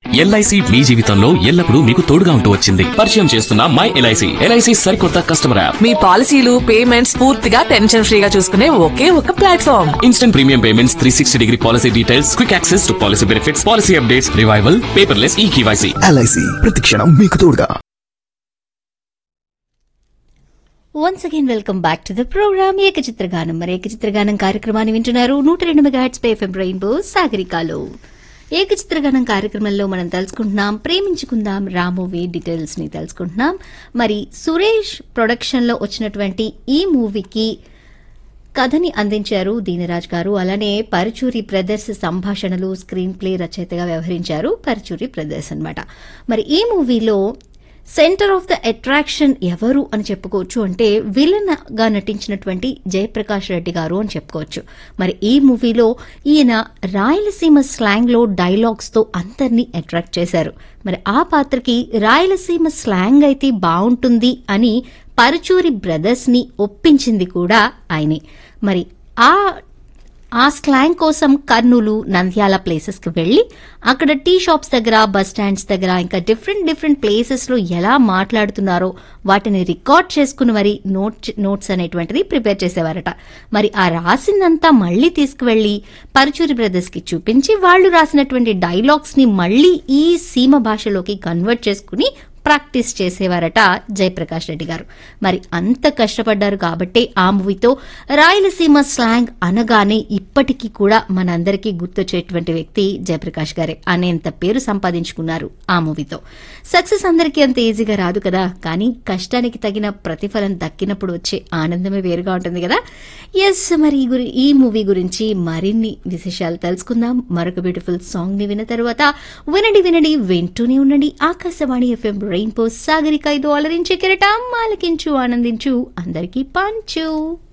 LIC మీ జీవితంలో ఎల్లప్పుడూ మీకు తోడుగా ఉంటూ వచ్చింది పరిచయం చేస్తున్న మై ఎల్ఐసి ఎల్ఐసి సరికొత్త కస్టమర్ యాప్ మీ పాలసీలు పేమెంట్స్ పూర్తిగా టెన్షన్ ఫ్రీగా చూసుకునే ఒకే ఒక platform instant premium payments three sixty degree policy details quick access to policy benefits policy updates revival paperless e KYC LIC ప్రతిక్షణం మీకు తోడుగా once again welcome back to the programme ఏకచిత్రగానం మరి ఏకచిత్రగానం కార్యక్రమాన్ని వింటున్నారు నూట రెండు మెగాట్స్ పై ఎఫ్ఎం రెయిన్బో సాగరికాలో ఏకచిత్రగానం కార్యక్రమంలో మనం తెలుసుకుంటున్నాం ప్రేమించుకుందాం రామూవీ డీటెయిల్స్ ని తెలుసుకుంటున్నాం మరి సురేష్ ప్రొడక్షన్ లో వచ్చినటువంటి ఈ మూవీకి కథని అందించారు దీనరాజ్ గారు అలానే పరుచూరి బ్రదర్స్ సంభాషణలు స్క్రీన్ ప్లే రచయితగా వ్యవహరించారు పరుచూరి బ్రదర్స్ అన్నమాట మరి ఈ మూవీలో సెంటర్ ఆఫ్ ద అట్రాక్షన్ ఎవరు అని చెప్పుకోవచ్చు అంటే విలన్ గా నటించినటువంటి జయప్రకాష్ రెడ్డి గారు అని చెప్పుకోవచ్చు మరి ఈ మూవీలో ఈయన రాయలసీమ స్లాంగ్ లో డైలాగ్స్ తో అందరినీ అట్రాక్ట్ చేశారు మరి ఆ పాత్రకి రాయలసీమ స్లాంగ్ అయితే బాగుంటుంది అని పరుచూరి బ్రదర్స్ ని ఒప్పించింది కూడా ఆయనే మరి ఆ ఆ స్లాంగ్ కోసం కర్నూలు నంద్యాల ప్లేసెస్ కి వెళ్లి అక్కడ టీ షాప్స్ దగ్గర బస్ స్టాండ్స్ దగ్గర ఇంకా డిఫరెంట్ డిఫరెంట్ ప్లేసెస్ లో ఎలా మాట్లాడుతున్నారో వాటిని రికార్డ్ చేసుకుని మరి నోట్ నోట్స్ అనేటువంటిది ప్రిపేర్ చేసేవారట మరి ఆ రాసిందంతా మళ్ళీ తీసుకువెళ్లి పరుచూరి బ్రదర్స్ కి చూపించి వాళ్ళు రాసినటువంటి డైలాగ్స్ ని మళ్ళీ ఈ సీమ భాషలోకి కన్వర్ట్ చేసుకుని ప్రాక్టీస్ చేసేవారట జయప్రకాష్ రెడ్డి గారు మరి అంత కష్టపడ్డారు కాబట్టే ఆ మూవీతో రాయలసీమ స్లాంగ్ అనగానే ఇప్పటికీ కూడా మనందరికీ గుర్తొచ్చేటువంటి వ్యక్తి జయప్రకాష్ గారే అనేంత పేరు సంపాదించుకున్నారు ఆ మూవీతో సక్సెస్ అందరికీ అంత ఈజీగా రాదు కదా కానీ కష్టానికి తగిన ప్రతిఫలం దక్కినప్పుడు వచ్చే ఆనందమే వేరుగా ఉంటుంది కదా ఎస్ మరి ఈ గురి- ఈ మూవీ గురించి మరిన్ని విశేషాలు తెలుసుకుందాం మరొక బ్యూటిఫుల్ సాంగ్ ని విన్న తర్వాత వినండి వినండి వింటూనే ఉండండి ఆకాశవాణి ఎఫ్ఎం రెయిన్బో సాగరిక ఇది అలరించే కెరటం ఆలకించు ఆనందించు అందరికీ పంచు